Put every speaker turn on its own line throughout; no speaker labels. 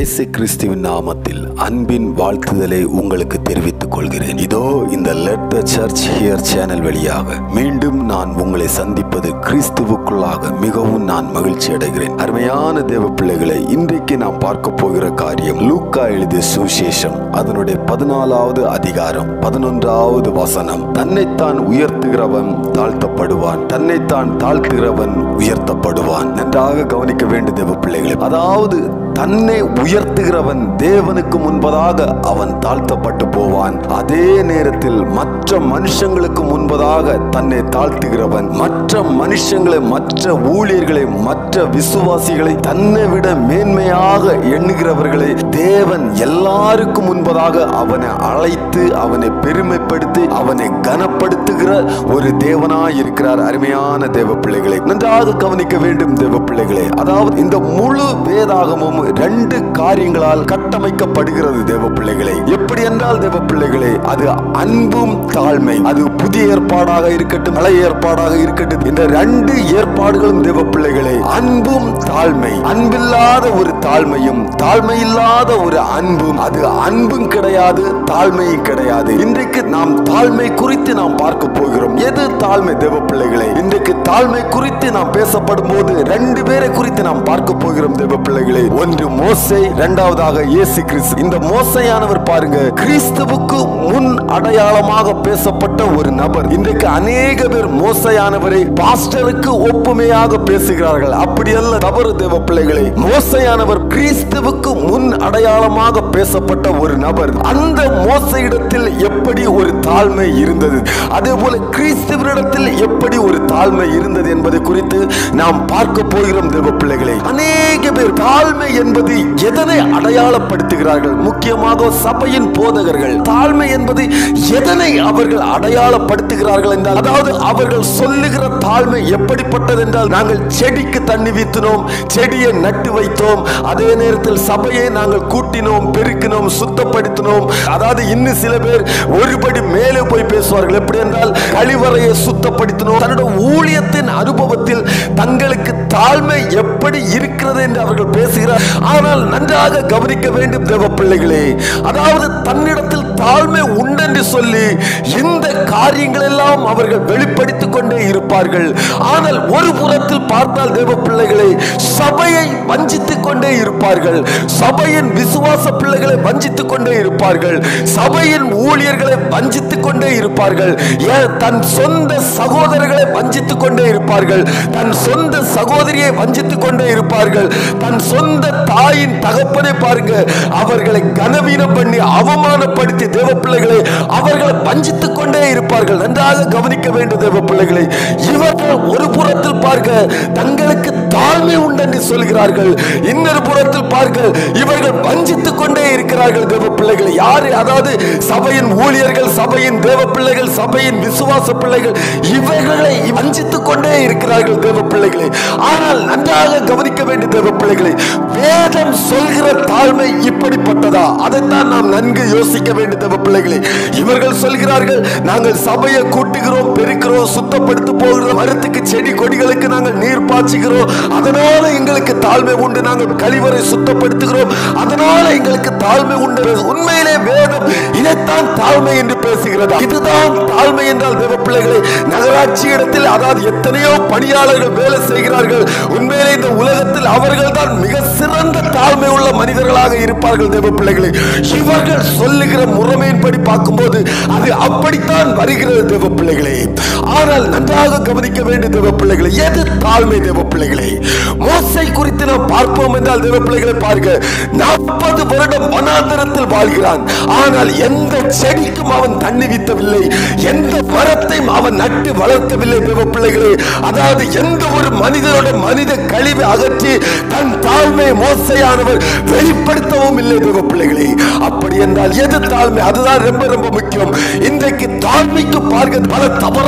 இயேசு கிறிஸ்துவின் நாமத்தில் அன்பின் வாழ்த்துதலை உங்களுக்கு தெரிவித்துக் கொள்கிறேன் இதோ இந்த let the church hear channel வழியாக மீண்டும் நான் உங்களை சந்திப்பது கிறிஸ்துவுக்குள்ளாக மிகவும் நான் மகிழ்ச்சி அடைகிறேன் அருமையான தேவ பிள்ளைகளை இன்றைக்கு நாம் பார்க்க போகிற காரியம் லூக்கா எழுதிய சுவிசேஷம் அதனுடைய பதினாலாவது அதிகாரம் பதினொன்றாவது வசனம் தன்னைத்தான் உயர்த்துகிறவன் தாழ்த்தப்படுவான் தன்னைத்தான் தாழ்த்துகிறவன் உயர்த்தப்படுவான் நன்றாக கவனிக்க வேண்டும் தேவ பிள்ளைகளே அதாவது தன்னை உயர்த்துகிறவன் தேவனுக்கு முன்பதாக அவன் தாழ்த்தப்பட்டு போவான் அதே நேரத்தில் மற்ற மனுஷங்களுக்கு முன்பதாக தன்னை தாழ்த்துகிறவன் மற்ற மனுஷங்களை மற்ற ஊழியர்களை மற்ற விசுவாசிகளை தன்னை விட மேன்மையாக எண்ணுகிறவர்களை தேவன் எல்லாருக்கும் முன்பதாக அவனை அழைத்து அவனை பெருமைப்படுத்தி அவனை கனப்படுத்துகிற ஒரு தேவனாய் இருக்கிறார் அருமையான தேவ பிள்ளைகளை நன்றாக கவனிக்க வேண்டும் தேவ பிள்ளைகளே அதாவது இந்த முழு வேதாகமும் ரெண்டு காரியங்களால் கட்டமைக்கப்படுகிறது தேவ பிள்ளைகளே எப்படி என்றால் தேவ பிள்ளைகளே அது அன்பும் தாழ்மை அது புதிய ஏற்பாடாக இருக்கட்டும் பழைய ஏற்பாடாக இருக்கட்டும் இந்த ரெண்டு ஏற்பாடுகளும் தேவ பிள்ளைகளே அன்பும் தாழ்மை அன்பில்லாத ஒரு தாழ்மையும் தாழ்மை இல்லாத ஒரு அன்பும் அது அன்பும் கிடையாது தாழ்மையும் கிடையாது இன்றைக்கு நாம் தாழ்மை குறித்து நாம் பார்க்க போகிறோம் எது தாழ்மை தேவ பிள்ளைகளே இன்றைக்கு தாழ்மை குறித்து நாம் பேசப்படும் போது ரெண்டு பேரை குறித்து நாம் பார்க்க போகிறோம் தேவ பிள்ளைகளே ஒன்று மோசே இரண்டாவதாக இயேசு கிறிஸ்து இந்த மோசையானவர் பாருங்க கிறிஸ்துவுக்கு முன் அடையாளமாக பேசப்பட்ட ஒரு நபர் இன்றைக்கு அநேக பேர் மோசையானவரை பாஸ்டருக்கு ஒப்புமையாக பேசுகிறார்கள் அப்படி அல்ல தவறு தேவ பிள்ளைகளே மோசையானவர் கிறிஸ்துவுக்கு முன் அடையாளமாக பேசப்பட்ட ஒரு நபர் அந்த மோசையிடத்தில் எப்படி ஒரு தாழ்மை இருந்தது அதே போல கிறிஸ்துவனிடத்தில் எப்படி ஒரு தாழ்மை இருந்தது என்பதை குறித்து நாம் பார்க்க போகிறோம் தேவ பிள்ளைகளே அநேக பேர் தாழ்மை என்பது எதனை அடையாளப்படுத்துகிறார்கள் முக்கியமாக சபையின் போதகர்கள் தாழ்மை என்பது எதனை அவர்கள் அடையாளப்படுத்துகிறார்கள் என்றால் அதாவது அவர்கள் சொல்லுகிற தாழ்மை எப்படிப்பட்டது என்றால் நாங்கள் செடிக்கு தண்ணி வீத்தினோம் செடியை நட்டு வைத்தோம் அதே நேரத்தில் சபையை நாங்கள் கூட்டினோம் பெருக்கினோம் சுத்தப்படுத்தினோம் அதாவது இன்னும் சில பேர் ஒருபடி மேலே போய் பேசுவார்கள் எப்படி என்றால் கழிவறையை சுத்தப்படுத்தினோம் தன்னோட ஊழியத்தின் அனுபவத்தில் தங்களுக்கு தாழ்மை எப்படி இருக்கிறது என்று அவர்கள் பேசுகிறார் ஆனால் நன்றாக கவனிக்க வேண்டும் தேவ பிள்ளைகளே அதாவது தன்னிடத்தில் தாழ்மை உண்டென்று சொல்லி இந்த காரியங்கள் எல்லாம் அவர்கள் வெளிப்படுத்திக் கொண்டே இருப்பார்கள் ஆனால் ஒரு புறத்தில் பார்த்தால் தேவ பிள்ளைகளை சபையை வஞ்சித்துக் கொண்டே இருப்பார்கள் சபையின் விசுவாச பிள்ளைகளை வஞ்சித்துக் கொண்டே இருப்பார்கள் சபையின் ஊழியர்களை வஞ்சித்துக் கொண்டே இருப்பார்கள் ஏன் தன் சொந்த சகோதரர்களை வஞ்சித்துக் கொண்டே இருப்பார்கள் தன் சொந்த சகோதரியை வஞ்சித்துக் கொண்டே இருப்பார்கள் தன் சொந்த தாயின் தகப்பனை பாருங்க அவர்களை கனவீனம் பண்ணி அவமானப்படுத்தி தேவ பிள்ளைகளை அவர்களை வஞ்சித்துக் கொண்டே இருப்பார்கள் நன்றாக கவனிக்க வேண்டும் தேவ பிள்ளைகளை இவர்கள் ஒரு புறத்தில் பார்க்க தங்களுக்கு தாழ்மை உண்டென்று சொல்கிறார்கள் இன்னொரு புறத்தில் பார்க்க இவர்கள் வஞ்சித்துக் கொண்டே இருக்கிறார்கள் தேவ பிள்ளைகளை யாரு அதாவது சபையின் ஊழியர்கள் சபையின் தேவ பிள்ளைகள் சபையின் விசுவாச பிள்ளைகள் இவைகளை வஞ்சித்துக் கொண்டே இருக்கிறார்கள் தேவ பிள்ளைகளை ஆனால் நன்றாக கவனிக்க வேண்டிய தேவ பிள்ளைகளை வேதம் சொல்கிற தாழ்மை இப்படிப்பட்டதா அதைத்தான் நாம் நன்கு யோசிக்க வேண்டிய தேவ பிள்ளைகளை இவர்கள் சொல்கிறார்கள் நாங்கள் சபையை கூட்டுகிறோம் பெருக்கிறோம் சுத்தப்படுத்த போகிறோம் மரத்துக்கு செடி கொடிகளுக்கு நாங்கள் நீர் பாய்ச்சுகிறோம் அதனால எங்களுக்கு தாழ்மை உண்டு நாங்கள் கழிவறை சுத்தப்படுத்துகிறோம் அதனால எங்களுக்கு தாழ்மை உண்டு உண்மையிலே வேதம் இதைத்தான் தாழ்மை என்று பேசுகிறது இதுதான் தாழ்மை என்றால் தேவ பிள்ளைகளை நகராட்சி இடத்தில் அதாவது எத்தனையோ பணியாளர்கள் வேலை செய்கிறார்கள் உண்மையிலே இந்த உலகத்தில் அவர்கள் தான் மிக சிறந்த தாழ்மை உள்ள மனிதர்களாக இருப்பார்கள் தேவ பிள்ளைகளை இவர்கள் சொல்லுகிற முறைமையின்படி பார்க்கும்போது அது அப்படித்தான் வருகிறது தேவ பிள்ளைகளே ஆனால் நன்றாக கவனிக்க வேண்டிய தேவ பிள்ளைகளை எது தாழ்மை தேவ பிள்ளைகளே மோசை குறித்து நாம் பார்ப்போம் என்றால் தேவ பிள்ளைகளை பாருங்க நாற்பது வருடம் வனாந்தரத்தில் வாழ்கிறான் ஆனால் எந்த செடிக்கும் அவன் தண்ணி வீத்தவில்லை எந்த மரத்தையும் அவன் நட்டு வளர்க்கவில்லை தேவ பிள்ளைகளே அதாவது எந்த ஒரு மனிதனோட மனித கழிவை அகற்றி தன் தாழ்மை மோசையானவர் வெளிப்படுத்தவும் இல்லை தேவ பிள்ளைகளே அப்படி என்றால் எது தாழ்மை அதுதான் ரொம்ப ரொம்ப முக்கியம் இன்றைக்கு தாழ்மைக்கு பார்க்க பல தவறான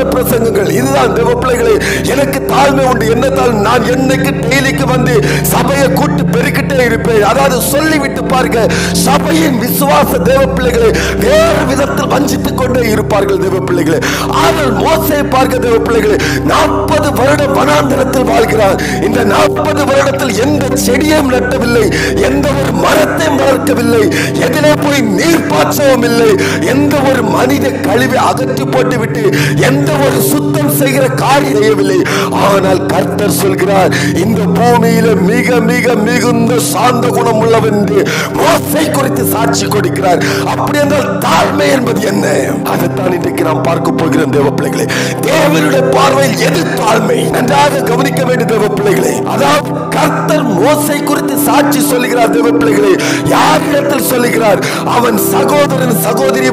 பிரசங்கங்கள் இதுதான் தேவ பிள்ளைகளே எனக்கு தாழ்மை உண்டு என்ன தாழ்மை நான் என்னைக்கு டெய்லிக்கு வந்து சபையை கூட்டு பெருக்கிட்டே இருப்பேன் அதாவது சொல்லிவிட்டு பாருங்க சபையின் விசுவாச தேவ பிள்ளைகளை வேறு விதத்தில் வஞ்சித்துக் கொண்டே இருப்பார்கள் தேவ பிள்ளைகளே ஆனால் மோசை பார்க்க தேவ பிள்ளைகளே நாற்பது வருடம் வனாந்தரத்தில் வாழ்கிறார் இந்த நாற்பது வருடத்தில் எந்த செடியும் நட்டவில்லை எந்த ஒரு மரத்தையும் வளர்க்கவில்லை எதிலே போய் நீர் பாய்ச்சவும் இல்லை எந்த ஒரு மனித கழிவை அகற்றி போட்டுவிட்டு எந்த ஒரு சுத்தம் செய்கிற காரியம் செய்யவில்லை ஆனால் கர்த்தர் சொல்கிறார் இந்த பூமியில மிக மிக மிகுந்த சாந்த குணம் உள்ளவன் என்று மோசை குறித்து சாட்சி கொடுக்கிறார் அப்படி என்றால் தாழ்மை என்பது என்ன அதைத்தான் இன்றைக்கு நாம் பார்க்க போகிறோம் தேவ பிள்ளைகளே தேவனுடைய பார்வையில் எது தாழ்மை நன்றாக கவனிக்க வேண்டிய தேவ பிள்ளைகளே அதாவது கர்த்தர் மோசை குறித்து சாட்சி சொல்லுகிறார் தேவ பிள்ளைகளே யாரிடத்தில் சொல்லுகிறார் அவன் சகோதரன் சகோதரி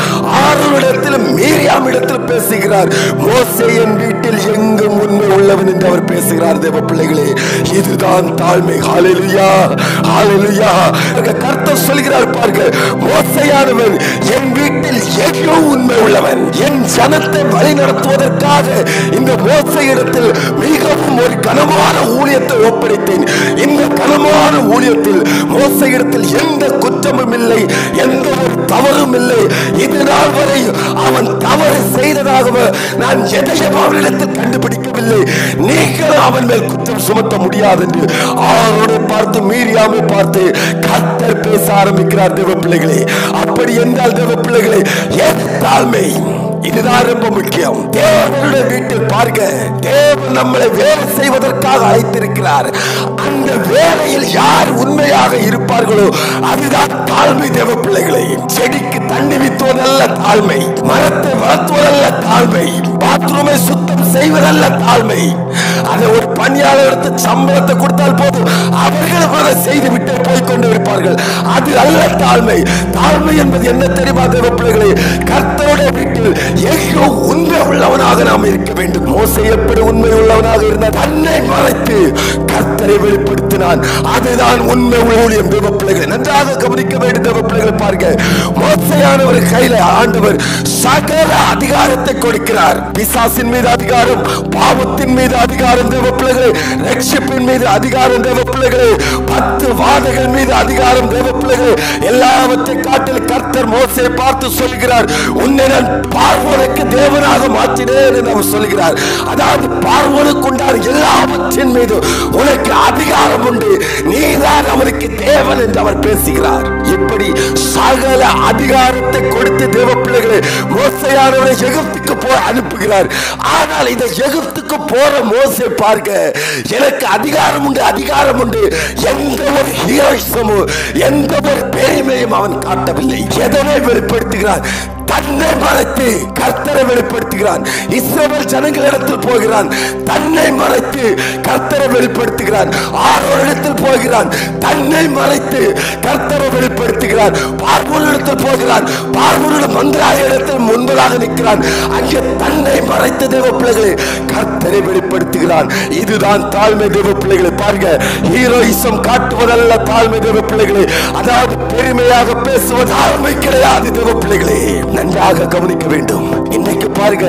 ஆறுடத்தில் மீரியாம் இடத்தில் பேசுகிறார் மோசே என் வீட்டில் எங்கும் உண்மை உள்ளவன் என்று அவர் பேசுகிறார் தேவ பிள்ளைகளே இதுதான் தாழ்மை ஹalleluya ஹalleluya கர்த்தர் சொல்கிறார் பாருங்க மோசையானவன் என் வீட்டில் எங்கும் உண்மை உள்ளவன் என் ஜனத்தை வழி நடத்துவதற்காக இந்த மோசை இடத்தில் மிகவும் ஒரு கனமான ஊழியத்தை ஒப்படைத்தேன் இந்த கனமான ஊழியத்தில் மோசை இடத்தில் எந்த குற்றமும் இல்லை எந்த ஒரு தவறும் இல்லை இது நாள் வரை அவன் தவறு செய்ததாக நான் எதையும் அவனிடத்தில் கண்டுபிடிக்கவில்லை நீங்கள் அவன் மேல் குற்றம் சுமத்த முடியாது என்று ஆரோனை பார்த்து மீறியாமை பார்த்து கத்தர் பேச ஆரம்பிக்கிறார் தேவ பிள்ளைகளே அப்படி என்றால் தேவ பிள்ளைகளே என் தாழ்மை இதுதான் ரொம்ப முக்கியம் தேவனுடைய வீட்டில் பார்க்க தேவன் நம்மளை வேலை செய்வதற்காக அழைத்திருக்கிறார் அந்த வேலையில் யார் உண்மையாக இருப்பார்களோ அதுதான் தாழ்மை தேவ பிள்ளைகளை செடிக்கு தண்ணி வித்துவதல்ல தாழ்மை மரத்தை வளர்த்துவதல்ல தாழ்மை பாத்ரூமை சுத்தம் செய்வதல்ல தாழ்மை அதை ஒரு பணியாளர் எடுத்து சம்பளத்தை கொடுத்தால் போதும் அவர்களும் அதை செய்து விட்டு போய் கொண்டு இருப்பார்கள் அது அல்ல தாழ்மை தாழ்மை என்பது என்ன தெரியுமா தேவ பிள்ளைகளே கர்த்தருடைய வீட்டில் எங்கோ உண்மை உள்ளவனாக நாம் இருக்க வேண்டும் மோசை எப்படி உண்மை உள்ளவனாக இருந்தால் தன்னை மறைத்து கர்த்தரை வெளிப்படுத்தினான் அதுதான் உண்மை ஊழியம் தேவ பிள்ளைகளை நன்றாக கவனிக்க வேண்டும் தேவ பிள்ளைகளை பாருங்க மோசையானவர் கையில ஆண்டவர் சகல அதிகாரத்தை கொடுக்கிறார் பிசாசின் மீது அதிகாரம் பாவத்தின் மீது அதிகாரம் தேவ பிள்ளைகளே ரட்சிப்பின் மீது அதிகாரம் தேவ பிள்ளைகளே பத்து வாதைகள் மீது அதிகாரம் தேவ பிள்ளைகளே எல்லாவற்றை காட்டில் கர்த்தர் மோசையை பார்த்து சொல்கிறார் உன்னை நான் பார்வோனுக்கு தேவனாக மாற்றினேன் என்று அவர் சொல்கிறார் அதாவது பார்வோனுக்கு உண்டான எல்லாவற்றின் மீது உனக்கு அதிகாரம் உண்டு நீதான் அவனுக்கு தேவன் என்று அவர் பேசுகிறார் இப்படி சகல அதிகாரத்தை கொடுத்து தேவ பிள்ளைகளை மோசையானவரை எகிப்துக்கு போய் அனுப்புகிறார் ஆனால் இந்த எகிப்துக்கு போற மோசை பார்க்க எனக்கு அதிகாரம் உண்டு அதிகாரம் உண்டு எந்த ஒரு ஹீரோயிசமும் எந்த ஒரு பெருமையும் அவன் காட்டவில்லை எதனை வெளிப்படுத்துகிறார் தன்னை மறைத்து கர்த்தரை வெளிப்படுத்துகிறான் இஸ்ரவேல் ஜனங்களிடத்தில் போகிறான் தன்னை மறைத்து கர்த்தரை வெளிப்படுத்துகிறான் ஆரோரிடத்தில் போகிறான் தன்னை மறைத்து கர்த்தரை வெளிப்படுத்துகிறான் பார்வோனிடத்தில் போகிறான் பார்வோனோட மந்திராய இடத்தில் முன்பதாக நிற்கிறான் அங்கே தன்னை மறைத்த தேவ பிள்ளைகளை கர்த்தரை வெளிப்படுத்துகிறான் இதுதான் தாழ்மை தேவ பிள்ளைகளை பாருங்க ஹீரோயிசம் காட்டுவதல்ல தாழ்மை தேவ பிள்ளைகளை அதாவது பெருமையாக பேசுவது தாழ்மை கிடையாது தேவ பிள்ளைகளே நன்றாக கவனிக்க வேண்டும் இன்னைக்கு பாருங்க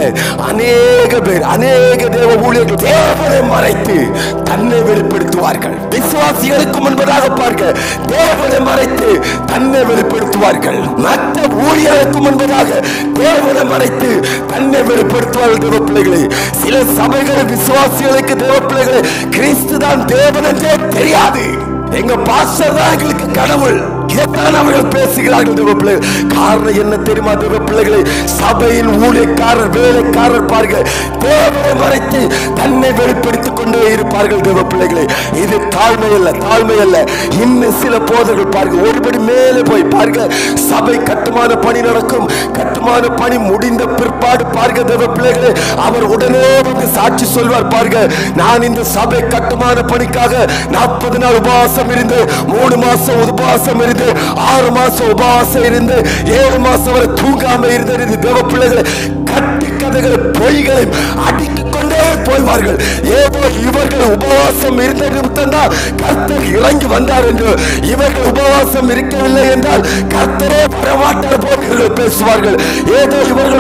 அநேக பேர் அநேக தேவ ஊழியர்கள் தேவனை மறைத்து தன்னை வெளிப்படுத்துவார்கள் விசுவாசிகளுக்கு முன்பதாக பார்க்க தேவனை மறைத்து தன்னை வெளிப்படுத்துவார்கள் மற்ற ஊழியர்களுக்கு முன்பதாக தேவனை மறைத்து தன்னை வெளிப்படுத்துவார்கள் தேவ பிள்ளைகளே சில சபைகள் விசுவாசிகளுக்கு தேவ பிள்ளைகளே கிறிஸ்து தான் தேவன் என்றே தெரியாது எங்க பாஸ்டர் தான் எங்களுக்கு கடவுள் இதைத்தான் அவர்கள் பேசுகிறார்கள் தேவ பிள்ளைகள் காரணம் என்ன தெரியுமா தேவ பிள்ளைகளை சபையின் ஊழியக்காரர் வேலைக்காரர் பாருங்க தேவனை மறைத்து தன்னை வெளிப்படுத்திக் கொண்டே இருப்பார்கள் தேவ பிள்ளைகளை இது தாழ்மை அல்ல தாழ்மை அல்ல இன்னும் சில போதர்கள் பாருங்க ஒருபடி மேலே போய் பாருங்க சபை கட்டுமான பணி நடக்கும் கட்டுமான பணி முடிந்த பிற்பாடு பாருங்க தேவ பிள்ளைகளே அவர் உடனே வந்து சாட்சி சொல்வார் பாருங்க நான் இந்த சபை கட்டுமான பணிக்காக நாற்பது நாள் உபவாசம் இருந்து மூணு மாசம் உபவாசம் இருந்து ஆறு மாசம் உபவாசம் இருந்து ஏழு மாசம் வரை தூங்காம இருந்து தேவ பிள்ளைகளை கட்டி கதைகளை பொய்களை அடித்துக் கொண்டே போய்வார்கள் ஏதோ இவர்கள் உபவாசம் இருந்த நிமித்தம் தான் கர்த்தர் இறங்கி வந்தார் என்று இவர்கள் உபவாசம் இருக்கவில்லை என்றால் கர்த்தரே வரமாட்டார் போல் இவர்கள் பேசுவார்கள் ஏதோ இவர்கள் உபவாசம்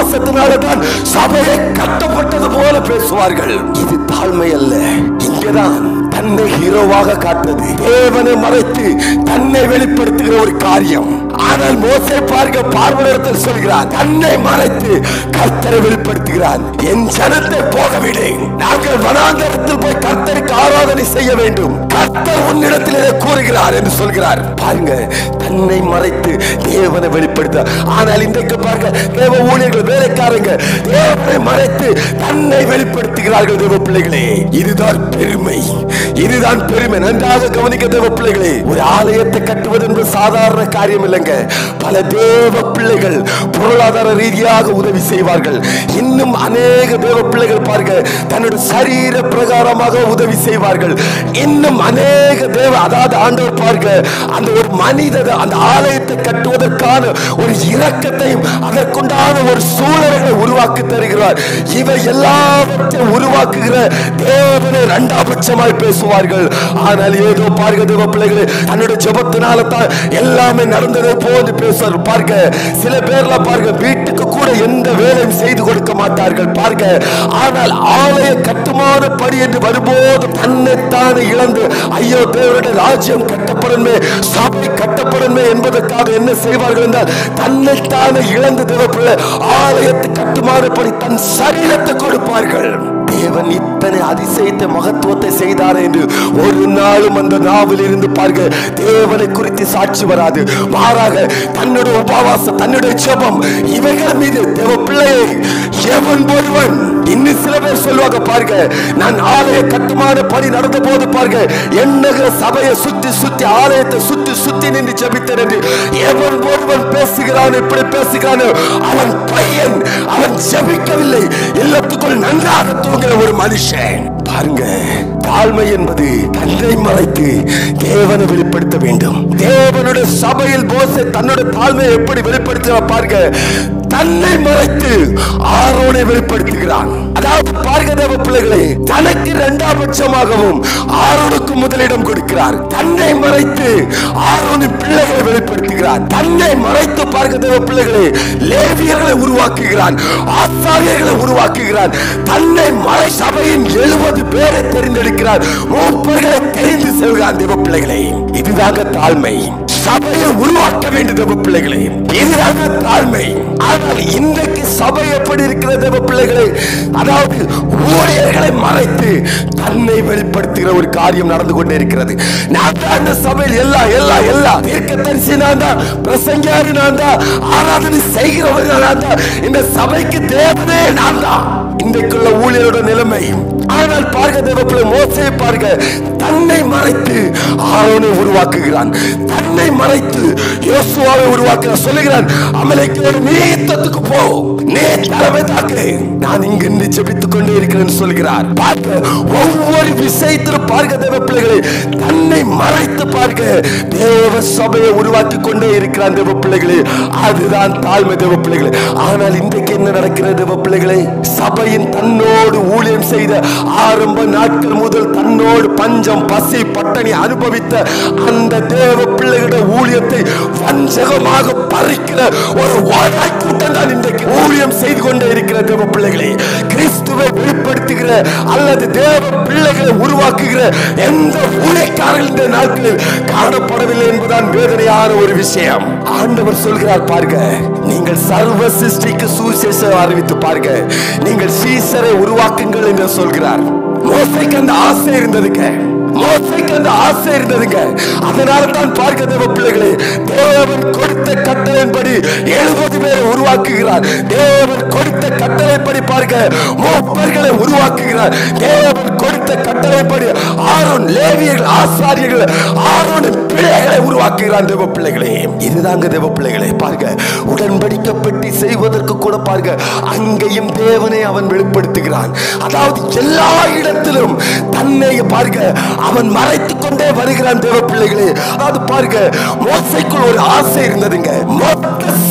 விசுவாசத்தினால தான் சபையை கட்டப்பட்டது போல பேசுவார்கள் இது தாழ்மை அல்ல இங்கதான் தன்னை ஹீரோவாக காட்டுவது தேவனை மறைத்து தன்னை வெளிப்படுத்துகிற ஒரு காரியம் ஆனால் மோசே பார்க்க பார்வையிடத்தில் சொல்கிறார் தன்னை மறைத்து கர்த்தரை வெளிப்படுத்துகிறான் என் ஜனத்தை போக விடு நாங்கள் வனாந்தரத்தில் போய் கர்த்தருக்கு ஆராதனை செய்ய வேண்டும் கர்த்தர் உன்னிடத்தில் இதை கூறுகிறார் என்று சொல்கிறார் பாருங்க தன்னை மறைத்து தேவனை வெளிப்படுத்த ஆனால் இன்றைக்கு பாருங்க தேவ ஊழியர்கள் வேலைக்காரங்க தேவனை மறைத்து தன்னை வெளிப்படுத்துகிறார்கள் தேவ பிள்ளைகளே இதுதான் பெருமை இதுதான் பெருமை நன்றாக கவனிக்க தேவ பிள்ளைகளே ஒரு ஆலயத்தை கட்டுவது என்பது சாதாரண காரியம் இல்லைங்க பல தேவ பிள்ளைகள் பொருளாதார ரீதியாக உதவி செய்வார்கள் இன்னும் அநேக தேவ பிள்ளைகள் பாருங்க தன்னுடைய சரீர பிரகாரமாக உதவி செய்வார்கள் இன்னும் அநேக தேவ அதாவது ஆண்டவர் பாருங்க அந்த ஒரு மனித அந்த ஆலயத்தை கட்டுவதற்கான ஒரு இரக்கத்தையும் அதற்குண்டான ஒரு சூழல்களை உருவாக்கி தருகிறார் இவை எல்லாவற்றையும் உருவாக்குகிற தேவனை இரண்டாம் பட்சமாய் பேசுவார்கள் ஆனால் ஏதோ பாருங்க தேவ பிள்ளைகளே தன்னுடைய ஜெபத்தினால தான் எல்லாமே நடந்தது போது பேசுவார் பார்க்க சில பேர்ல பாருங்க வீட்டுக்கு கூட எந்த வேலையும் செய்து கொடுக்க மாட்டார்கள் பார்க்க ஆனால் ஆலய கட்டுமான படி என்று வரும்போது தன்னைத்தானே இழந்து ஐயோ தேவனுடைய ராஜ்யம் கட்டப்படணுமே சபை கட்டப்படணுமே என்பதற்காக என்ன செய்வார்கள் என்றால் தன்னைத்தானே இழந்து தேவப்பிள்ளை ஆலயத்தை கட்டுமான படி தன் சரீரத்தை கொடுப்பார்கள் தேவன் இத்தனை அதிசயத்தை மகத்துவத்தை செய்தார் என்று ஒரு நாளும் அந்த நாவில் இருந்து பார்க்க தேவனை குறித்து சாட்சி வராது மாறாக தன்னுடைய உபவாசம் தன்னுடைய ஜெபம் இவைகள் மீது தேவ பிள்ளையை எவன் ஒருவன் இன்னும் சில பேர் சொல்லுவாங்க பாருங்க நான் ஆலய கட்டுமான பணி நடந்த போது பாருங்க எண்ணகிற சபையை சுத்தி சுத்தி ஆலயத்தை சுத்தி சுத்தி நின்று ஜெபித்தேன் என்று எவன் ஒருவன் பேசுகிறான் இப்படி பேசுகிறான் அவன் பையன் அவன் ஜெபிக்கவில்லை இல்லத்துக்குள் நன்றாக தூங்குற ஒரு மனுஷன் பாருங்க தாழ்மை என்பது தன்னை மறைத்து தேவனை வெளிப்படுத்த வேண்டும் தேவனுடைய சபையில் போசே தன்னுடைய தாழ்மையை எப்படி வெளிப்படுத்த பாருங்க தன்னை மறைத்து ஆரோனை வெளிப்படுத்துகிறான் அதாவது பார்க்க தேவ பிள்ளைகளே தனக்கு இரண்டாம் பட்சமாகவும் ஆரோனுக்கு முதலிடம் கொடுக்கிறார் தன்னை மறைத்து ஆரோனின் பிள்ளைகளை வெளிப்படுத்துகிறார் தன்னை மறைத்து பார்க்க தேவ பிள்ளைகளே லேவியர்களை உருவாக்குகிறான் ஆசாரியர்களை உருவாக்குகிறான் தன்னை மறை சபையின் எழுபது பேரை தெரிந்தெடுக்கிறார் மூப்பர்களை தெரிந்து செல்கிறான் தேவ பிள்ளைகளே இதுதாங்க தாழ்மை சபையை உருவாக்க வேண்டும் தேவ பிள்ளைகளே இதுதாங்க தாழ்மை ஆனால் இன்றைக்கு சபை எப்படி இருக்கிறது தேவ பிள்ளைகளே அதாவது ஊழியர்களை மறைத்து தன்னை வெளிப்படுத்துகிற ஒரு காரியம் நடந்து கொண்டே இருக்கிறது நான் தான் இந்த சபையில் எல்லா எல்லா எல்லா தீர்க்கதரிசி நான் தான் பிரசங்கியாரு நான் தான் ஆராதனை செய்கிறவர்கள் நான் தான் இந்த சபைக்கு தேவனே நான் தான் இன்றைக்குள்ள ஊழியரோட நிலைமை ஆனால் பார்க்க தேவப்பிள்ளை மோசையை பார்க்க தன்னை மறைத்து ஆரோனை உருவாக்குகிறான் தன்னை மறைத்து யோசுவாவை உருவாக்க சொல்லுகிறான் அமலைக்கோடு நீ யுத்தத்துக்கு போ நீ தலைமை தாக்கு நான் இங்கு நின்று ஜெபித்துக் கொண்டே இருக்கிறேன் சொல்கிறார் பார்க்க ஒவ்வொரு விஷயத்திலும் பார்க்க தேவ பிள்ளைகளை தன்னை மறைத்து பார்க்க தேவ சபையை உருவாக்கி கொண்டே இருக்கிறான் தேவ பிள்ளைகளே அதுதான் தாழ்மை தேவ பிள்ளைகளே ஆனால் இன்றைக்கு என்ன நடக்கிறது தேவ பிள்ளைகளே சபையின் தன்னோடு ஊழியம் செய்த ஆரம்ப நாட்கள் முதல் தன்னோடு பஞ்சம் பசி பட்டணி அனுபவித்த அந்த தேவ பிள்ளைகளுடைய ஊழியத்தை வஞ்சகமாக பறிக்கிற ஒரு ஓடாய் கூட்டம் தான் இன்றைக்கு ஊழியம் செய்து கொண்டே இருக்கிற தேவ பிள்ளைகளே கிறிஸ்துவை வெளிப்படுத்துகிற அல்லது தேவ பிள்ளைகளை உருவாக்குகிற எந்த ஊழியக்காரர்கள் இந்த நாட்களில் காணப்படவில்லை என்பதுதான் வேதனையான ஒரு விஷயம் ஆண்டவர் சொல்கிறார் பாருங்க நீங்கள் சர்வ சிருஷ்டிக்கு சுவிசேஷம் அறிவித்து பாருங்க நீங்கள் சீசரை உருவாக்குங்கள் என்று சொல்கிறார் மோசைக்கு அந்த ஆசை இருந்ததுங்க மோசைக்கு அந்த ஆசை இருந்ததுங்க அதனால தான் பார்க்க தேவ பிள்ளைகளே தேவன் கொடுத்த கட்டளைப்படி எழுபது பேரை உருவாக்குகிறார் தேவன் கொடுத்த கட்டளைப்படி பார்க்க மூப்பர்களை உருவாக்குகிறார் தேவன் கொடுத்த கட்டளைப்படி ஆரோன் லேவியர்கள் ஆசாரியர்கள் ஆரோனின் பிள்ளைகளை உருவாக்குகிறான் தேவ பிள்ளைகளே இதுதாங்க தேவ பிள்ளைகளே பார்க்க உடன்படிக்கை பெட்டி செய்வதற்கு கூட பார்க்க அங்கேயும் தேவனை அவன் வெளிப்படுத்துகிறான் அதாவது எல்லா இடத்திலும் தன்னை பார்க்க அவன் மறைத்துக் கொண்டே வருகிறான் தேவ பிள்ளைகளே அதாவது பார்க்க மோசைக்குள் ஒரு ஆசை இருந்ததுங்க மொத்த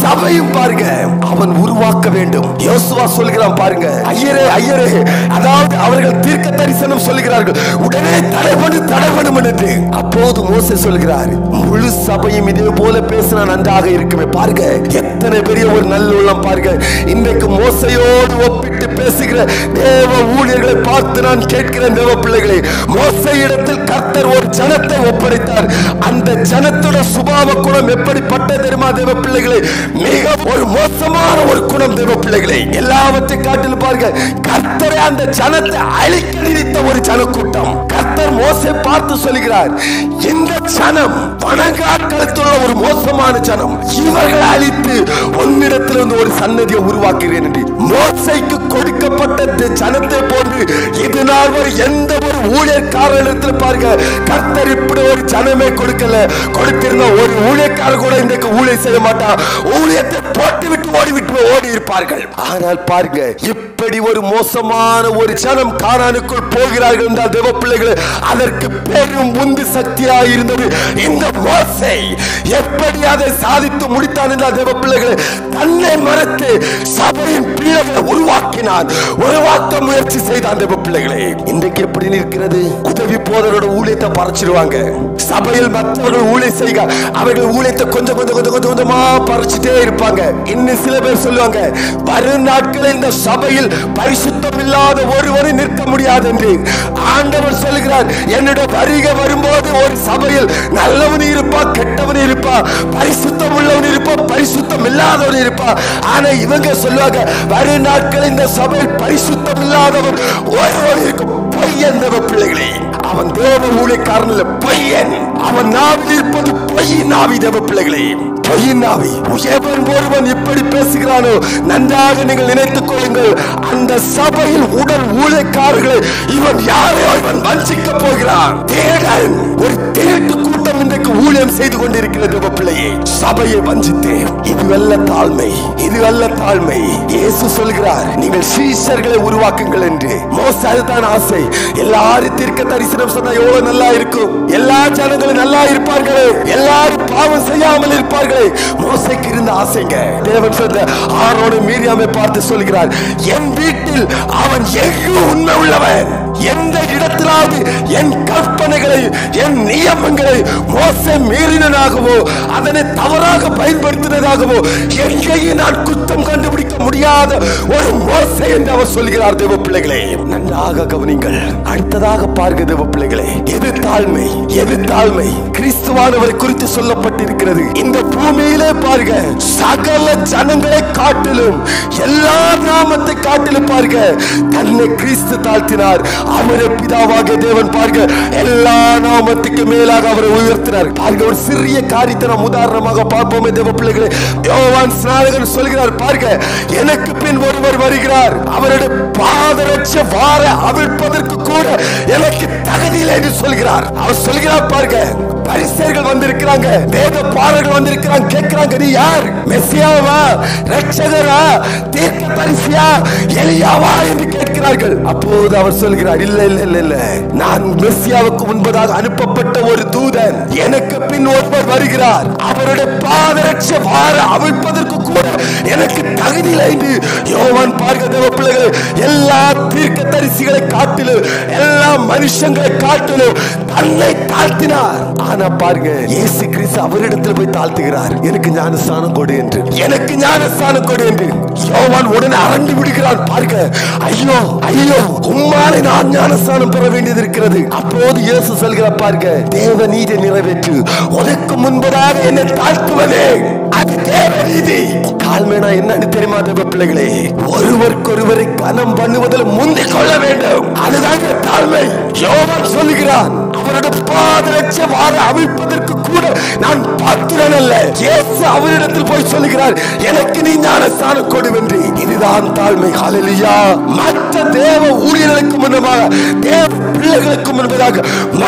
சபையும் பாருங்க அவன் உருவாக்க வேண்டும் யோசுவா சொல்கிறான் பாருங்க ஐயரே ஐயரே அதாவது அவர்கள் தீர்க்க தரிசனம் சொல்லுகிறார்கள் உடனே தடைபடு தடைபடும் என்று அப்போது மோசே சொல்கிறார் முழு சபையும் இதே போல பேசினா நன்றாக இருக்குமே பாருங்க எத்தனை பெரிய ஒரு நல்லுள்ளம் பாருங்க இன்றைக்கு மோசையோடு ஒப்பிட்டு பேசுகிற தேவ ஊழியர்களை பார்த்து நான் கேட்கிறேன் தேவ பிள்ளைகளே மோசை இடத்தில் கர்த்தர் ஒரு ஜனத்தை ஒப்படைத்தார் அந்த ஜனத்தோட சுபாவ குணம் எப்படிப்பட்ட தெரியுமா தேவ பிள்ளைகளே மிக ஒரு மோசமான ஒரு குணம் தேவ பிள்ளைகளே எல்லாவற்றை காட்டில் பாருங்க கர்த்தரை அந்த ஜனத்தை அழிக்க நினைத்த ஒரு ஜனக்கூட்டம் கர்த்தர் மோசை பார்த்து சொல்கிறார் இந்த ஜனம் வணங்காட்களத்துள்ள ஒரு மோசமான ஜனம் இவர்களை அழித்து உன்னிடத்திலிருந்து ஒரு சன்னதியை உருவாக்குகிறேன் என்று மோசைக்கு கொடுக்கப்பட்ட இந்த ஜனத்தை போன்று இது நாள் வரை எந்த ஒரு ஊழியக்காரத்தில் பாருங்க கர்த்தர் இப்படி ஒரு ஜனமே கொடுக்கல கொடுத்திருந்த ஒரு ஊழியக்காரர் கூட இன்றைக்கு ஊழியம் செய்ய மாட்டான் ஊழியத்தை போட்டு விட்டு ஓடி விட்டு ஓடி இருப்பார்கள் ஆனால் பாருங்க இப்படி ஒரு மோசமான ஒரு ஜனம் கானானுக்குள் போகிறார்கள் என்றால் தேவ பிள்ளைகள் அதற்கு பெரும் உந்து சக்தியா இருந்தது இந்த மோசை எப்படி அதை சாதித்து முடித்தான் என்றால் தேவ பிள்ளைகள் தன்னை மறத்து சபையின் பிள்ளைகளை உருவாக்கினான் உருவாக்க முயற்சி செய்தான் தேவ பிள்ளைகளே இன்றைக்கு எப்படி நிற்கிறது உதவி போதரோட ஊழியத்தை பறிச்சிருவாங்க சபையில் மற்றவர்கள் ஊழியம் செய்க அவர்கள் ஊழியத்தை கொஞ்சம் கொஞ்சம் கொஞ்சம் கொஞ்சம் கொஞ்சமா பறிச்சுட்டே இருப்பாங்க இன்னும் சில பேர் சொல்லுவாங்க வரும் நாட்களில் இந்த சபையில் பரிசுத்தம் இல்லாத ஒருவரும் நிற்க முடியாது என்று ஆண்டவர் சொல்லுகிறார் என்னுடைய வருகை வரும்போது ஒரு சபையில் நல்லவன் இருப்பா கெட்டவன் இருப்பா பரிசுத்தம் உள்ளவன் இருப்பா பரிசுத்தம் இல்லாதவன் இருப்பா ஆனா இவங்க சொல்லுவாங்க வரும் நாட்களில் இந்த சபையில் பரிசுத்தம் இல்லாதவன் ஒருவன் இருக்கும் பையன் தேவ பிள்ளைகளே அவன் தேவ ஊழியக்காரன் இல்ல பையன் அவன் நாவில் இருப்பது பொய் நாவி தேவ பிள்ளைகளே பொய்யின் நாவி எவன் ஒருவன் எப்படி பேசுகிறானோ நன்றாக நீங்கள் நினைத்துக் கொள்ளுங்கள் அந்த சபையில் உடல் ஊழியக்காரர்களை இவன் யாரையோ இவன் வஞ்சிக்க போகிறான் தேடன் ஒரு தேட்டு கூட்டம் இன்றைக்கு ஊழியம் செய்து கொண்டிருக்கிறது தேவ பிள்ளையே சபையை வஞ்சித்தேன் இது அல்ல தாழ்மை இது அல்ல தாழ்மை இயேசு சொல்கிறார் நீங்கள் சீஷர்களை உருவாக்குங்கள் என்று மோச அதுதான் ஆசை எல்லாரும் தீர்க்க தரிசனம் சொன்னா எவ்வளவு நல்லா இருக்கும் எல்லா ஜனங்களும் நல்லா இருப்பார்கள் எல்லாரும் பாவம் செய்யாமல் இருப்பார்கள் மோசைக்கு இருந்த ஆசைங்க தேவன் சொன்ன ஆரோடு மீரியாமை பார்த்து சொல்கிறார் என் வீட்டில் அவன் எங்கும் உண்மை உள்ளவன் எந்த இடத்திலாவது என் கற்பனைகளை என் நியமங்களை மோச மீறினதாகவோ அதனை தவறாக பயன்படுத்தினதாகவோ எங்கேயும் நான் குற்றம் கண்டுபிடிக்க முடியாத ஒரு மோசை என்று அவர் சொல்கிறார் தேவ பிள்ளைகளே நன்றாக கவனிங்கள் அடுத்ததாக பார்க்க தேவ பிள்ளைகளே எது தாழ்மை எது தாழ்மை கிறிஸ்துவானவரை குறித்து சொல்லப்பட்டிருக்கிறது இந்த பூமியிலே பாருங்க சகல ஜனங்களை காட்டிலும் எல்லா நாமத்தை காட்டிலும் பாருங்க தன்னை கிறிஸ்து தாழ்த்தினார் அவரை பிதாவாக தேவன் பாருங்க எல்லா நாமத்துக்கு மேலாக அவரை உயர்த்தினார் பாருங்க ஒரு சிறிய காரியத்தை நாம் உதாரணமாக பார்ப்போமே தேவ பிள்ளைகளே யோவான் ஸ்நானகன் சொல்கிறார் பாருங்க எனக்கு பின் ஒருவர் வருகிறார் அவருடைய பாதரட்ச வார அவிழ்ப்பதற்கு கூட எனக்கு தகுதியில்லை என்று சொல்கிறார் அவர் சொல்கிறார் பாருங்க பரிசேர்கள் வந்திருக்கிறாங்க வேத பாடர்கள் வந்திருக்கிறாங்க கேட்கிறாங்க நீ யார் மெஸ்ஸியாவா ரட்சகரா தீர்க்க பரிசியா எலியாவா என்று கேட்கிறார்கள் அப்போது அவர் சொல்கிறார் இல்ல இல்ல இல்ல இல்ல நான் மெஸ்ஸியாவுக்கு முன்பதாக அனுப்பப்பட்ட ஒரு தூதன் எனக்கு பின் ஒருவர் வருகிறார் அவருடைய பாதரட்ச வார அவிழ்ப்பதற்கு கூட எனக்கு தகுதி இல்லை என்று யோவான் பார்க்க தேவ பிள்ளைகளை எல்லா தீர்க்க தரிசிகளை காட்டிலும் எல்லா மனுஷங்களை காட்டிலும் தன்னை தாழ்த்தினார் ஆனா பாருங்க இயேசு கிறிஸ்து அவரிடத்தில் போய் தாழ்த்துகிறார் எனக்கு ஞானஸ்தானம் கொடு என்று எனக்கு ஞானஸ்தானம் கொடு என்று யோவான் உடனே அரண்டு விடுகிறான் பாருங்க ஐயோ ஐயோ உம்மாலே நான் ஞானஸ்தானம் பெற வேண்டியது இருக்கிறது அப்போது இயேசு சொல்கிறார் பாருங்க தேவ நீதி நிறைவேற்று உனக்கு முன்பதாக என்னை தாழ்த்துவதே அது தேவ நீதி தாழ்மைனா என்னன்னு தெரியுமா தேவ பிள்ளைகளே ஒருவருக்கொருவரை கனம் பண்ணுவதில் முந்திக் கொள்ள வேண்டும் அதுதாங்க தாழ்மை யோவான் சொல்லுகிறான் அவருடைய பாதரட்ச வார அவிழ்ப்பதற்கு கூட நான் பாத்திரன் அல்ல இயேசு அவரிடத்தில் போய் சொல்லுகிறார் எனக்கு நீ ஞானஸ்தானம் கொடு என்று இதுதான் தாழ்மை ஹalleluya மற்ற தேவ ஊழியர்களுக்கு முன்னதாக தேவ பிள்ளைகளுக்கு முன்பதாக மற்ற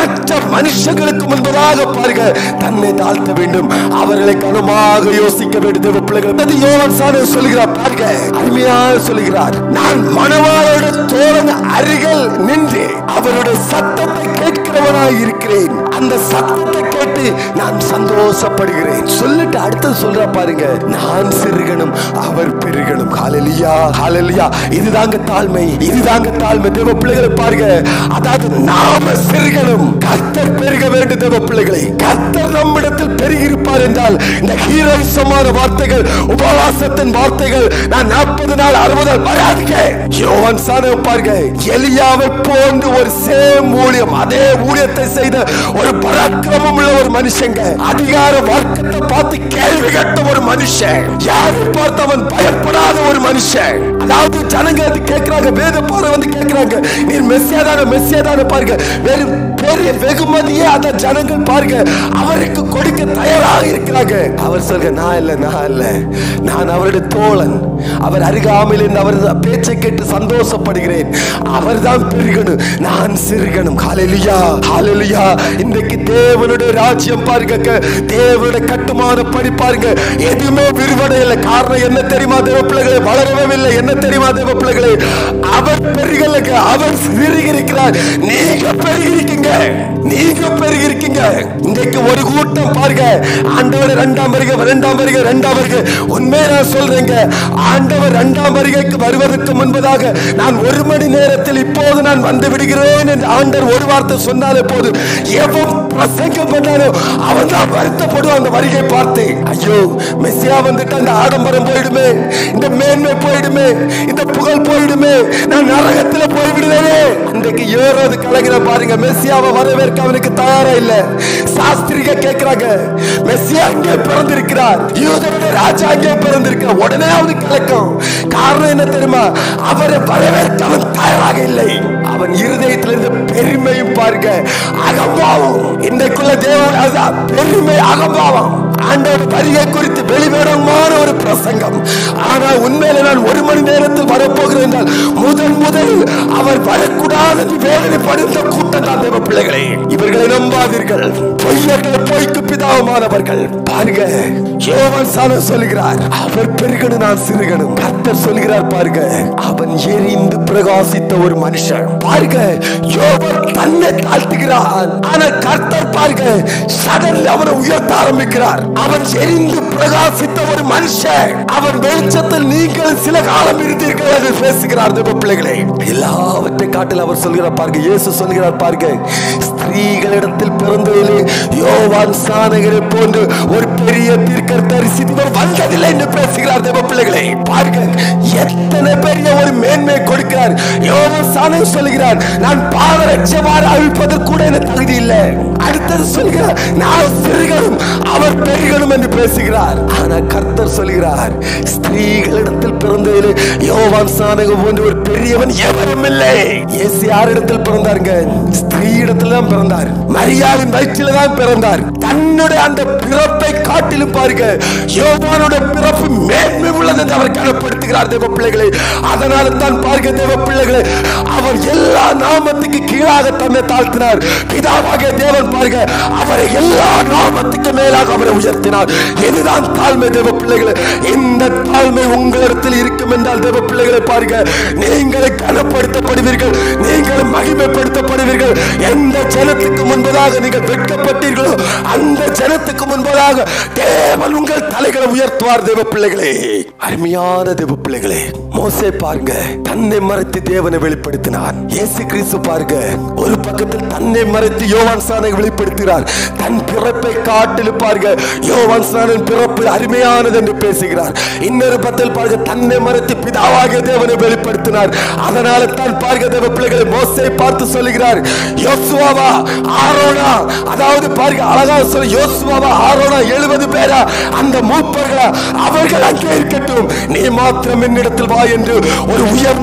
மனுஷங்களுக்கு முன்பதாக பாருங்க தன்னை தாழ்த்த வேண்டும் அவர்களை கனமாக யோசிக்க வேண்டும் தேவ பிள்ளைகள் அது யோவான் சாணர் சொல்கிறார் பாருங்க அருமையாக சொல்கிறார் நான் மணவாளோட தோழன் அருகில் நின்று அவருடைய சத்தத்தை கேட்கிறவனாய் இருக்கிறேன் அந்த சத்தத்தை கேட்டு நான் சந்தோஷப்படுகிறேன் சொல்லிட்டு அடுத்து சொல்ற பாருங்க நான் சிறுகணும் அவர் பெருகணும் ஹalleluya ஹalleluya இதுதாங்க தாழ்மை இதுதாங்க தாழ்மை தேவ பிள்ளைகளை பாருங்க அதாவது நாம சிறுகணும் கர்த்தர் பெருக வேண்டும் தேவ பிள்ளைகளை கர்த்தர் நம்மிடத்தில் பெருகி இருப்பார் என்றால் இந்த ஹீரோசமான வார்த்தைகள் உபவாசத்தின் வார்த்தைகள் நான் நாற்பது நாள் அறுபது நாள் வராதுங்க யோவான் சாண பாருங்க எலியாவை போன்று ஒரு சேம் ஊழியம் அதே ஊழியத்தை செய்த ஒரு பராக்கிரமம் உள்ள ஒரு மனுஷங்க அதிகார வர்க்கத்தை பார்த்து கேள்வி கேட்ட ஒரு மனுஷன் யாரை பார்த்து அவன் பயப்படாத ஒரு மனுஷன் அதாவது ஜனங்க அது கேட்கிறாங்க வேத பாரு வந்து கேட்கிறாங்க நீர் மெஸ்ஸியாதான மெஸ்ஸியாதான பாருங்க வெறும் பெரிய வெகுமதியே அந்த ஜனங்கள் பாருங்க அவருக்கு கொடுக்க தயாராக இருக்கிறாங்க அவர் சொல்க நான் இல்ல நான் இல்ல நான் அவருடைய தோழன் அவர் அருகாமையில் இருந்து அவர் பேச்சை கேட்டு சந்தோஷப்படுகிறேன் அவர் தான் பெருகணும் நான் சிறுகணும் ஹalleluya ஹalleluya இன்றைக்கு தேவனுடைய ராஜ்யம் பாருங்க க- தேவனுடைய கட்டுமான படி பாருங்க எதுவுமே விரிவடை இல்லை காரணம் என்ன தெரியுமா தேவ பிள்ளைகளே வளரவே இல்லை என்ன தெரியுமா தேவ பிள்ளைகளே அவர் பெருகலுங்க அவர் சிறுகிருக்கிறார் நீங்க பெருகிருக்கீங்க நீங்க பெருகிருக்கீங்க இன்றைக்கு ஒரு கூட்டம் பாருங்க ஆண்டவர் இரண்டாம் வருகை இரண்டாம் வருகை இரண்டாம் வருகை உண்மையை நான் சொல்றேங்க ஆண்டவர் இரண்டாம் வருகைக்கு வருவதற்கு முன்பதாக நான் ஒரு மணி நேரத்தில் இப்போது நான் வந்து விடுகிறேன் என்று ஆண்டவர் ஒரு வார்த்தை சொன்னாலே போதும் எவன் பிரசங்கம் பண்ணானோ அவன் தான் வருத்தப்படுவான் அந்த வருகை பார்த்து ஐயோ மெஸ்ஸியா வந்துட்டு அந்த ஆடம்பரம் போயிடுமே இந்த மேன்மை போயிடுமே இந்த புகழ் போயிடுமே நான் நரகத்துல போய் விடுவேனே இன்றைக்கு ஏறது கலகிற பாருங்க மெஸ்ஸியாவை வரவேற்க அவனுக்கு தயாரா இல்ல சாஸ்திரிக கேட்கிறாங்க மெஸ்ஸியா அங்கே பிறந்திருக்கிறார் யூதனுடைய ராஜா அங்கே பிறந்திருக்கிறார் உடனே அவனுக்கு கலக்கம் காரணம் என்ன தெரியுமா அவரை வரவேற்க அவன் தயாராக இல்லை அவன் இருதயத்திலிருந்து பெருமையும் பாருங்க அகம்பாவம் இன்றைக்குள்ள தேவன் அதுதான் பெருமை அகம்பாவம் ஆண்டவர் வருகை குறித்து வெளிவேடமான ஒரு பிரசங்கம் ஆனால் உண்மையில நான் ஒரு மணி நேரத்தில் வரப்போகிறேன் என்றால் முதன் முதலில் அவர் வரக்கூடாது என்று வேதனைப்படுத்த கூட்டம் தான் தேவ பிள்ளைகளே இவர்களை நம்பாதீர்கள் பொய்யர்கள் பொய்க்கு பிதாவுமானவர்கள் பாருங்க யோவான் சாணம் சொல்லுகிறார் அவர் பெருகணும் நான் சிறுகணும் கர்த்தர் சொல்லுகிறார் பாருங்க அவன் எரிந்து பிரகாசித்த ஒரு மனுஷன் பாருங்க யோவான் தன்னை தாழ்த்துகிறான் ஆனா கர்த்தர் பாருங்க சடன்ல அவனை உயர்த்த ஆரம்பிக்கிறார் அவன் எரிந்து பிரகாசித்த ஒரு மனுஷன் அவன் வெளிச்சத்தில் நீங்கள் சில காலம் இருந்தீர்கள் என்று பேசுகிறார் தேவ பிள்ளைகளே எல்லாவற்றை காட்டில் அவர் சொல்கிறார் பாருங்க இயேசு சொல்கிறார் பாருங்க ஸ்திரீகளிடத்தில் பிறந்ததிலே யோவான் சானகரை போன்று ஒரு பெரிய தீர்க்க தரிசி இவர் வந்ததில்லை என்று பேசுகிறார் தேவ பிள்ளைகளே பாருங்க எத்தனை பெரிய ஒரு மேன்மை கொடுக்கிறார் யோவான் சானகர் சொல்கிறார் நான் பாதரட்சமாறு அழிப்பதற்கு கூட எனக்கு தகுதி இல்லை அடுத்தது சொல்கிறார் நான் சிறுகணும் அவர் பெருகணும் என்று பேசுகிறார் ஆனா கர்த்தர் சொல்கிறார் ஸ்திரீகளிடத்தில் பிறந்ததிலே யோவான் சானகம் போன்ற ஒரு பெரியவன் எவரும் இல்லை இயேசு யாரிடத்தில் பிறந்தாருங்க ஸ்திரீ இடத்துல தான் பிறந்தார் மரியாவின் வயிற்றில தான் பிறந்தார் தன்னுடைய அந்த பிறப்பை காட்டிலும் பாருங்க யோவானுடைய பிறப்பு மேன்மை உள்ளது என்று அவர் கனப்படுத்துகிறார் தேவ பிள்ளைகளை அதனால தான் பாருங்க தேவ பிள்ளைகளை அவர் எல்லா நாமத்துக்கு கீழாக தன்னை தாழ்த்தினார் பிதாவாக தேவன் பாருங்க அவரை எல்லா நாமத்துக்கு மேலாக அவரை உயர்த்தினார் இதுதான் தாழ்மை தேவ பிள்ளைகளை இந்த தாழ்மை உங்களிடத்தில் இருக்கும் என்றால் தேவ பிள்ளைகளை பாருங்க நீங்கள் கனப்படுத்தப்படுவீர்கள் நீங்கள் மகிமைப்படுத்தப்படுவீர்கள் எந்த ஜனத்துக்கு முன்பதாக நீங்கள் வெட்கப்பட்டீர்களோ அந்த ஜனத்துக்கு முன்பதாக தேவன் உங்கள் தலைகளை உயர்த்துவார் தேவ பிள்ளைகளே அருமையான தேவ பிள்ளைகளே மோசே பாருங்க தன்னை மறைத்து தேவனை வெளிப்படுத்தினார் இயேசு கிறிஸ்து பாருங்க ஒரு பக்கத்தில் தன்னை மறைத்து யோவான் சானை வெளிப்படுத்துகிறார் தன் பிறப்பை காட்டில் பாருங்க யோவான் சானின் பிறப்பு அருமையானது என்று பேசுகிறார் இன்னொரு பக்கத்தில் பாருங்க தன்னை மறைத்து பிதாவாகிய தேவனை வெளிப்படுத்தினார் அதனால தான் பாருங்க தேவ பிள்ளைகளை மோசே பார்த்து சொல்லுகிறார் யோசுவாவா ஆரோனா அதாவது பாருங்க அழகா சொல்லி யோசுவாவா ஆரோனா எழுபது பேரா அந்த மூப்பர்களா அவர்கள் அங்கே இருக்கட்டும் நீ மாத்திரம் என்னிடத்தில் வா என்று ஒரு உயர்ந்த ஒரு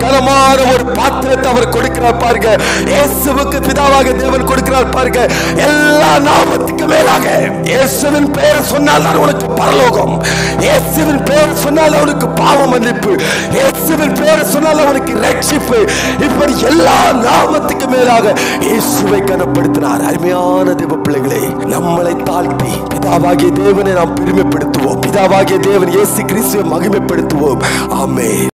கனமான ஒரு பாத்திரத்தை அவர் கொடுக்கிறார் பாருங்க இயேசுவுக்கு பிதாவாக தேவன் கொடுக்கிறார் பாருங்க எல்லா நாமத்துக்கு மேலாக இயேசுவின் பெயர் சொன்னால் தான் உனக்கு பரலோகம் இயேசுவின் பெயர் சொன்னால் அவனுக்கு பாவ மன்னிப்பு இயேசுவின் பெயர் சொன்னால் அவனுக்கு ரட்சிப்பு இப்படி எல்லா நாமத்துக்கு மேலாக இயேசுவை கனப்படுத்தினார் அருமையான தேவ பிள்ளைகளே நம்மளை தாழ்த்தி பிதாவாகிய தேவனை நாம் பெருமைப்படுத்துவோம் பிதாவாகிய தேவன் இயேசு கிறிஸ்துவை மகிமைப்படுத்துவோம் ஆமே